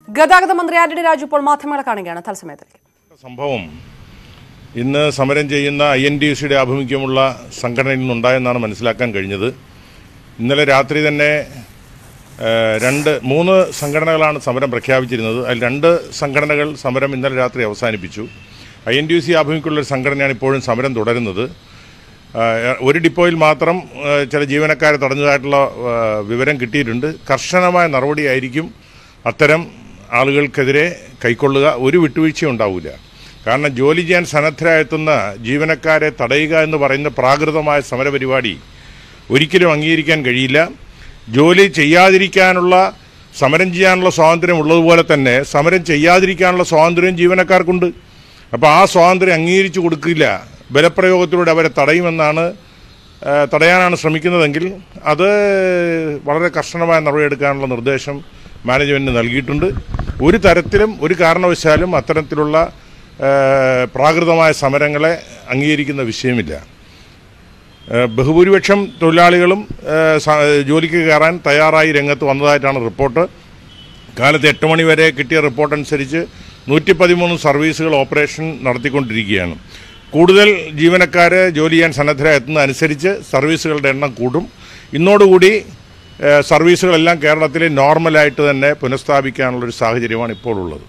ഗതാഗത മന്ത്രി ആന്റണി രാജു ഇപ്പോൾ മാധ്യമങ്ങളെ കാണുകയാണ് തത്സമയത്തിലേക്ക് സംഭവം ഇന്ന് സമരം ചെയ്യുന്ന ഐ എൻ ഡി സിയുടെ ആഭിമുഖ്യമുള്ള സംഘടനയിൽ നിന്നുണ്ടായെന്നാണ് മനസ്സിലാക്കാൻ കഴിഞ്ഞത് ഇന്നലെ രാത്രി തന്നെ ഏഹ്, രണ്ട് മൂന്ന് സംഘടനകളാണ് സമരം പ്രഖ്യാപിച്ചിരുന്നത് അതിൽ രണ്ട് സംഘടനകൾ സമരം ഇന്നലെ രാത്രി അവസാനിപ്പിച്ചു ഐ എൻ ഡി സി ആഭിമുഖ്യമുള്ള ഒരു സംഘടനയാണ് ഇപ്പോഴും സമരം തുടരുന്നത് ഏഹ്, ഒരു ഡിപ്പോയിൽ മാത്രം ഏഹ്, ചില ജീവനക്കാരെ തടഞ്ഞതായിട്ടുള്ള ഏഹ്, വിവരം കിട്ടിയിട്ടുണ്ട് കർശനമായ നടപടിയായിരിക്കും അത്തരം ആളുകൾക്കെതിരെ കൈക്കൊള്ളുക ഒരു വിട്ടുവീഴ്ചയും ഉണ്ടാവില്ല കാരണം ജോലി ചെയ്യാൻ സന്നദ്ധരായെത്തുന്ന ജീവനക്കാരെ തടയുക എന്ന് പറയുന്ന പ്രാകൃതമായ സമരപരിപാടി ഒരിക്കലും അംഗീകരിക്കാൻ കഴിയില്ല ജോലി ചെയ്യാതിരിക്കാനുള്ള സമരം ചെയ്യാനുള്ള സ്വാതന്ത്ര്യം ഉള്ളതുപോലെ തന്നെ സമരം ചെയ്യാതിരിക്കാനുള്ള സ്വാതന്ത്ര്യം ജീവനക്കാർക്കുണ്ട് അപ്പോൾ ആ സ്വാതന്ത്ര്യം അംഗീകരിച്ചു കൊടുക്കില്ല ബലപ്രയോഗത്തിലൂടെ അവരെ തടയുമെന്നാണ് ആ, തടയാനാണ് ശ്രമിക്കുന്നതെങ്കിൽ അത് വളരെ കർശനമായ നടപടിയെടുക്കാനുള്ള നിർദ്ദേശം മാനേജ്മെൻറ്റിന് നൽകിയിട്ടുണ്ട് ഒരു തരത്തിലും ഒരു കാരണവശാലും അത്തരത്തിലുള്ള ആ, പ്രാകൃതമായ സമരങ്ങളെ അംഗീകരിക്കുന്ന വിഷയമില്ല ഏഹ് ബഹുഭൂരിപക്ഷം തൊഴിലാളികളും ഏഹ് സ- ജോലിക്ക് കയറാൻ തയ്യാറായി രംഗത്ത് വന്നതായിട്ടാണ് റിപ്പോർട്ട് കാലത്ത് എട്ട് മണി വരെ കിട്ടിയ റിപ്പോർട്ട് അനുസരിച്ച് നൂറ്റി പതിമൂന്ന് സർവീസുകൾ ഓപ്പറേഷൻ നടത്തിക്കൊണ്ടിരിക്കുകയാണ് കൂടുതൽ ജീവനക്കാർ ജോലി ചെയ്യാൻ സന്നദ്ധരായെത്തുന്നതനുസരിച്ച് സർവീസുകളുടെ എണ്ണം കൂടും ഇന്നോടുകൂടി ഏഹ് സർവീസുകളെല്ലാം കേരളത്തിൽ നോർമലായിട്ട് തന്നെ പുനഃസ്ഥാപിക്കാനുള്ളൊരു സാഹചര്യമാണ് ഇപ്പോൾ ഉള്ളത്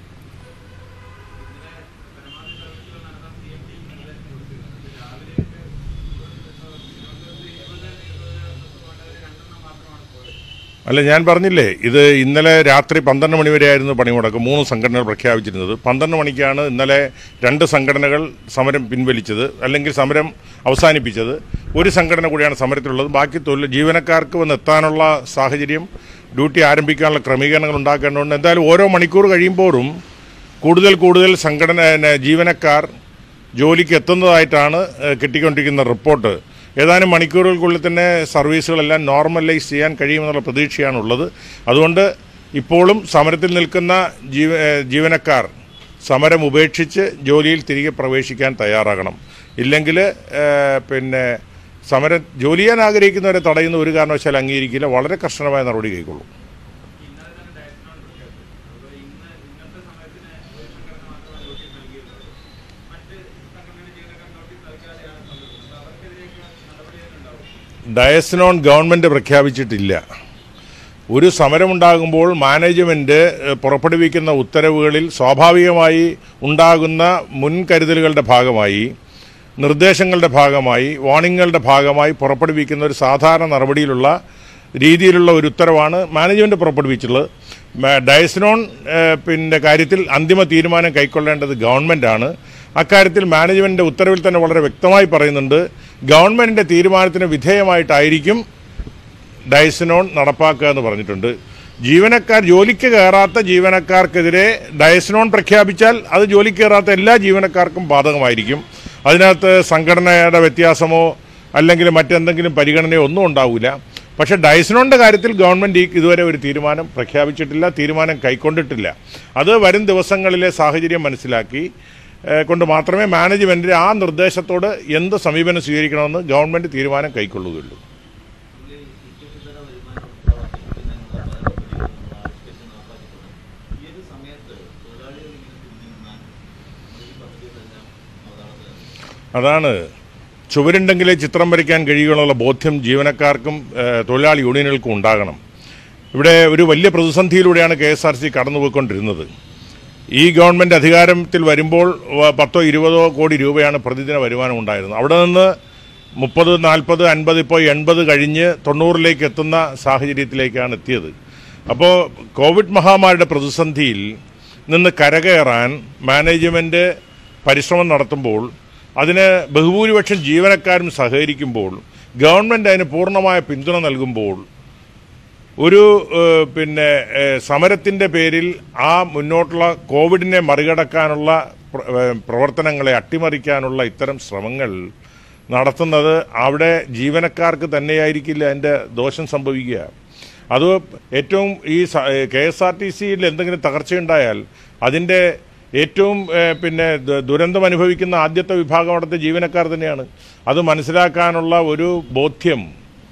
അല്ല ഞാൻ പറഞ്ഞില്ലേ ഇത് ഇന്നലെ രാത്രി പന്ത്രണ്ട് മണി വരെയായിരുന്നു പണിമുടക്ക് മൂന്ന് സംഘടനകൾ പ്രഖ്യാപിച്ചിരുന്നത് പന്ത്രണ്ട് മണിക്കാണ് ഇന്നലെ രണ്ട് സംഘടനകൾ സമരം പിൻവലിച്ചത് അല്ലെങ്കിൽ സമരം അവസാനിപ്പിച്ചത് ഒരു സംഘടന കൂടിയാണ് സമരത്തിലുള്ളത് ബാക്കി തൊഴിൽ ജീവനക്കാർക്ക് വന്ന് എത്താനുള്ള സാഹചര്യം ഡ്യൂട്ടി ആരംഭിക്കാനുള്ള ക്രമീകരണങ്ങൾ ഉണ്ടാക്കേണ്ടതുണ്ട് എന്തായാലും ഓരോ മണിക്കൂർ കഴിയുമ്പോഴും കൂടുതൽ കൂടുതൽ സംഘടന പിന്നെ ജീവനക്കാർ ജോലിക്ക് എത്തുന്നതായിട്ടാണ് ഏഹ്, കിട്ടിക്കൊണ്ടിരിക്കുന്ന റിപ്പോർട്ട് ഏതാനും മണിക്കൂറുകൾക്കുള്ളിൽ തന്നെ സർവീസുകളെല്ലാം നോർമലൈസ് ചെയ്യാൻ കഴിയുമെന്നുള്ള പ്രതീക്ഷയാണുള്ളത് അതുകൊണ്ട് ഇപ്പോഴും സമരത്തിൽ നിൽക്കുന്ന ജീവ ഏഹ്, ജീവനക്കാർ സമരം ഉപേക്ഷിച്ച് ജോലിയിൽ തിരികെ പ്രവേശിക്കാൻ തയ്യാറാകണം ഇല്ലെങ്കിൽ ഏഹ്, പിന്നെ സമരം ജോലി ചെയ്യാൻ ആഗ്രഹിക്കുന്നവരെ തടയുന്ന ഒരു കാരണവശാലും അംഗീകരിക്കില്ല വളരെ കർശനമായ നടപടി കൈക്കൊള്ളും ഡയസ്നോൺ ഗവൺമെൻറ് പ്രഖ്യാപിച്ചിട്ടില്ല ഒരു സമരമുണ്ടാകുമ്പോൾ മാനേജ്മെൻറ്റ് ഏഹ്, പുറപ്പെടുവിക്കുന്ന ഉത്തരവുകളിൽ സ്വാഭാവികമായി ഉണ്ടാകുന്ന മുൻകരുതലുകളുടെ ഭാഗമായി നിർദ്ദേശങ്ങളുടെ ഭാഗമായി വാണിങ്ങുകളുടെ ഭാഗമായി പുറപ്പെടുവിക്കുന്ന ഒരു സാധാരണ നടപടിയിലുള്ള രീതിയിലുള്ള ഒരു ഉത്തരവാണ് മാനേജ്മെൻറ്റ് പുറപ്പെടുവിച്ചിട്ടുള്ളത് മ- ഡയസ്നോൺ ഏഹ്, പിന്നെ കാര്യത്തിൽ അന്തിമ തീരുമാനം കൈക്കൊള്ളേണ്ടത് ഗവൺമെൻറ്റാണ് അക്കാര്യത്തിൽ മാനേജ്മെൻറ്റിൻ്റെ ഉത്തരവിൽ തന്നെ വളരെ വ്യക്തമായി പറയുന്നുണ്ട് ഗവൺമെൻറ്റിൻ്റെ തീരുമാനത്തിന് വിധേയമായിട്ടായിരിക്കും ഡയസ്നോൺ നടപ്പാക്കുക എന്ന് പറഞ്ഞിട്ടുണ്ട് ജീവനക്കാർ ജോലിക്ക് കയറാത്ത ജീവനക്കാർക്കെതിരെ ഡയസ്നോൺ പ്രഖ്യാപിച്ചാൽ അത് ജോലിക്ക് കയറാത്ത എല്ലാ ജീവനക്കാർക്കും ബാധകമായിരിക്കും അതിനകത്ത് സംഘടനയുടെ വ്യത്യാസമോ അല്ലെങ്കിൽ മറ്റെന്തെങ്കിലും പരിഗണനയോ ഒന്നും ഉണ്ടാവില്ല പക്ഷേ ഡയസ്നോണിൻ്റെ കാര്യത്തിൽ ഗവൺമെൻറ് ഈ ഇതുവരെ ഒരു തീരുമാനം പ്രഖ്യാപിച്ചിട്ടില്ല തീരുമാനം കൈക്കൊണ്ടിട്ടില്ല അത് വരും ദിവസങ്ങളിലെ സാഹചര്യം മനസ്സിലാക്കി ഏഹ്, കൊണ്ട് മാത്രമേ മാനേജ്മെൻറ്റിന് ആ നിർദ്ദേശത്തോട് എന്ത് സമീപനം സ്വീകരിക്കണമെന്ന് ഗവൺമെൻറ് തീരുമാനം കൈക്കൊള്ളുകയുള്ളൂ അതാണ് ചുവരുണ്ടെങ്കിലേ ചിത്രം വരയ്ക്കാൻ കഴിയുകയുള്ള ബോധ്യം ജീവനക്കാർക്കും ഏഹ്, തൊഴിലാളി യൂണിയനുകൾക്കും ഉണ്ടാകണം ഇവിടെ ഒരു വലിയ പ്രതിസന്ധിയിലൂടെയാണ് കെ എസ് ആർ സി കടന്നുപോയിക്കൊണ്ടിരുന്നത് ഈ ഗവൺമെൻറ് അധികാരത്തിൽ വരുമ്പോൾ വ- പത്തോ ഇരുപതോ കോടി രൂപയാണ് പ്രതിദിന വരുമാനം ഉണ്ടായിരുന്നത് അവിടെ നിന്ന് മുപ്പത് നാൽപ്പത് അൻപത് ഇപ്പോൾ എൺപത് കഴിഞ്ഞ് തൊണ്ണൂറിലേക്ക് എത്തുന്ന സാഹചര്യത്തിലേക്കാണ് എത്തിയത് അപ്പോൾ കോവിഡ് മഹാമാരിയുടെ പ്രതിസന്ധിയിൽ നിന്ന് കരകയറാൻ മാനേജ്മെൻറ്റ് പരിശ്രമം നടത്തുമ്പോൾ അതിന് ബഹുഭൂരിപക്ഷം ജീവനക്കാരും സഹകരിക്കുമ്പോൾ ഗവൺമെൻറ് അതിന് പൂർണ്ണമായ പിന്തുണ നൽകുമ്പോൾ ഒരു ഏഹ്, പിന്നെ ഏഹ്, സമരത്തിൻ്റെ പേരിൽ ആ മുന്നോട്ടുള്ള കോവിഡിനെ മറികടക്കാനുള്ള പ്ര- ഏഹ്, പ്രവർത്തനങ്ങളെ അട്ടിമറിക്കാനുള്ള ഇത്തരം ശ്രമങ്ങൾ നടത്തുന്നത് അവിടെ ജീവനക്കാർക്ക് തന്നെയായിരിക്കില്ല അതിൻ്റെ ദോഷം സംഭവിക്കുക അത് ഏറ്റവും ഈ കെ എസ് ആർ ടി സിയിൽ എന്തെങ്കിലും തകർച്ചയുണ്ടായാൽ അതിൻ്റെ ഏറ്റവും ഏഹ്, പിന്നെ ദ- ദുരന്തം അനുഭവിക്കുന്ന ആദ്യത്തെ വിഭാഗം അവിടുത്തെ ജീവനക്കാർ തന്നെയാണ് അത് മനസ്സിലാക്കാനുള്ള ഒരു ബോധ്യം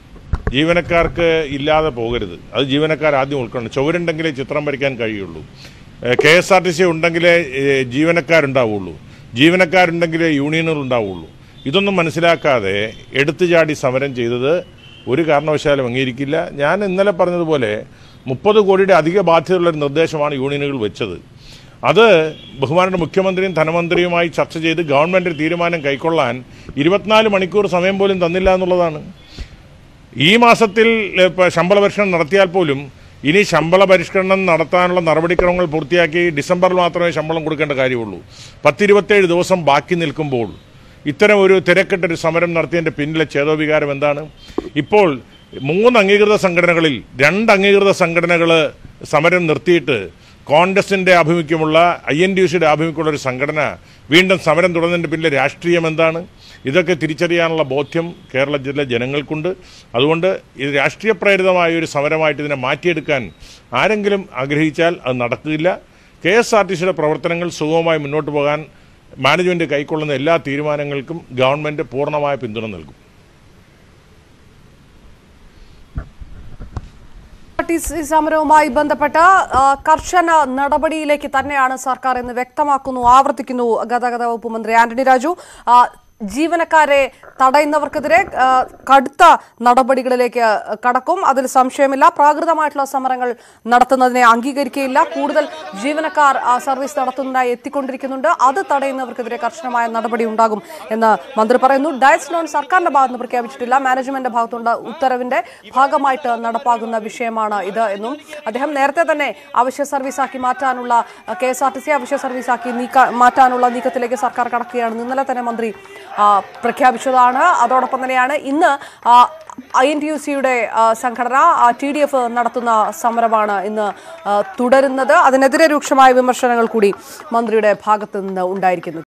ജീവനക്കാർക്ക് ഇല്ലാതെ പോകരുത് അത് ജീവനക്കാർ ആദ്യം ഉൾക്കൊള്ളണം ചുവരുണ്ടെങ്കിലേ ചിത്രം വരയ്ക്കാൻ കഴിയുള്ളൂ K S R T C ഉണ്ടെങ്കിലേ ഏഹ്, ജീവനക്കാരുണ്ടാവുള്ളൂ ജീവനക്കാരുണ്ടെങ്കിലേ യൂണിയനുകൾ ഉണ്ടാവുള്ളൂ ഇതൊന്നും മനസ്സിലാക്കാതെ എടുത്തു ചാടി സമരം ചെയ്തത് ഒരു കാരണവശാലും അംഗീകരിക്കില്ല ഞാൻ ഇന്നലെ പറഞ്ഞതുപോലെ മുപ്പത് കോടിയുടെ അധിക ബാധ്യതയുള്ള ഒരു നിർദ്ദേശമാണ് യൂണിയനുകൾ വെച്ചത് അത് ബഹുമാനയുടെ മുഖ്യമന്ത്രിയും ധനമന്ത്രിയുമായി ചർച്ച ചെയ്ത് ഗവൺമെൻറ് തീരുമാനം കൈക്കൊള്ളാൻ ഇരുപത്തിനാല് മണിക്കൂർ സമയം പോലും തന്നില്ല എന്നുള്ളതാണ് ഈ മാസത്തിൽ ഇപ്പോൾ ശമ്പള പരിഷ്കരണം നടത്തിയാൽ പോലും ഇനി ശമ്പള പരിഷ്കരണം നടത്താനുള്ള നടപടിക്രമങ്ങൾ പൂർത്തിയാക്കി ഡിസംബറിൽ മാത്രമേ ശമ്പളം കൊടുക്കേണ്ട കാര്യമുള്ളൂ പത്തിരുപത്തേഴ് ദിവസം ബാക്കി നിൽക്കുമ്പോൾ ഇത്തരം ഒരു തിരക്കിട്ടൊരു സമരം നടത്തിയതിൻ്റെ പിന്നിലെ ചേതോവികാരം എന്താണ് ഇപ്പോൾ മൂന്ന് അംഗീകൃത സംഘടനകളിൽ രണ്ട് അംഗീകൃത സംഘടനകൾ സമരം നിർത്തിയിട്ട് കോൺഗ്രസിൻ്റെ ആഭിമുഖ്യമുള്ള ഐ എൻ ഡി സിയുടെ ആഭിമുഖ്യമുള്ള ഒരു സംഘടന വീണ്ടും സമരം തുടർന്നതിൻ്റെ പിന്നിലെ രാഷ്ട്രീയം എന്താണ് ഇതൊക്കെ തിരിച്ചറിയാനുള്ള ബോധ്യം കേരളത്തിലെ ജനങ്ങൾക്കുണ്ട് അതുകൊണ്ട് ഇത് രാഷ്ട്രീയ പ്രേരിതമായ ഒരു സമരമായിട്ട് ഇതിനെ മാറ്റിയെടുക്കാൻ ആരെങ്കിലും ആഗ്രഹിച്ചാൽ അത് നടക്കില്ല കെ എസ് ആർ ടി സിയുടെ പ്രവർത്തനങ്ങൾ സുഗമമായി മുന്നോട്ട് പോകാൻ മാനേജ്മെൻറ്റ് കൈക്കൊള്ളുന്ന എല്ലാ തീരുമാനങ്ങൾക്കും ഗവൺമെൻറ് പൂർണ്ണമായ പിന്തുണ നൽകും ടി.സി. സമരവുമായി ബന്ധപ്പെട്ട് ആ, കർശന നടപടിയിലേക്ക് തന്നെയാണ് സർക്കാർ എന്ന് വ്യക്തമാക്കുന്നു ആവർത്തിക്കുന്നു ഗതാഗത വകുപ്പ് മന്ത്രി ആന്റണി രാജു ആ, ജീവനക്കാരെ തടയുന്നവർക്കെതിരെ ആ, കടുത്ത നടപടികളിലേക്ക് കടക്കും അതിൽ സംശയമില്ല പ്രാകൃതമായിട്ടുള്ള സമരങ്ങൾ നടത്തുന്നതിനെ അംഗീകരിക്കുകയില്ല കൂടുതൽ ജീവനക്കാർ ആ, സർവീസ് നടത്തുന്നതിനായി എത്തിക്കൊണ്ടിരിക്കുന്നുണ്ട് അത് തടയുന്നവർക്കെതിരെ കർശനമായ നടപടി ഉണ്ടാകും എന്ന് മന്ത്രി പറയുന്നു ഡയസ് ലോൺ സർക്കാരിന്റെ ഭാഗത്ത് പ്രഖ്യാപിച്ചിട്ടില്ല മാനേജ്മെന്റിന്റെ ഭാഗത്തുണ്ട് ഉത്തരവിന്റെ ഭാഗമായിട്ട് നടപ്പാകുന്ന വിഷയമാണ് ഇത് എന്നും അദ്ദേഹം നേരത്തെ തന്നെ അവശ്യ സർവീസാക്കി മാറ്റാനുള്ള K S R T C അവശ്യ സർവീസാക്കി നീക്ക മാറ്റാനുള്ള നീക്കത്തിലേക്ക് സർക്കാർ കടക്കുകയാണ് ഇന്നലെ തന്നെ മന്ത്രി ആ, പ്രഖ്യാപിച്ചതാണ് അതോടൊപ്പം തന്നെയാണ് ഇന്ന് ഐ എൻ ടി യു സിയുടെ സംഘടന ടി ഡി എഫ് നടത്തുന്ന സമരമാണ് ഇന്ന് ആ, തുടരുന്നത് അതിനെതിരെ രൂക്ഷമായ വിമർശനങ്ങൾ കൂടി മന്ത്രിയുടെ ഭാഗത്തു നിന്ന് ഉണ്ടായിരിക്കുന്നു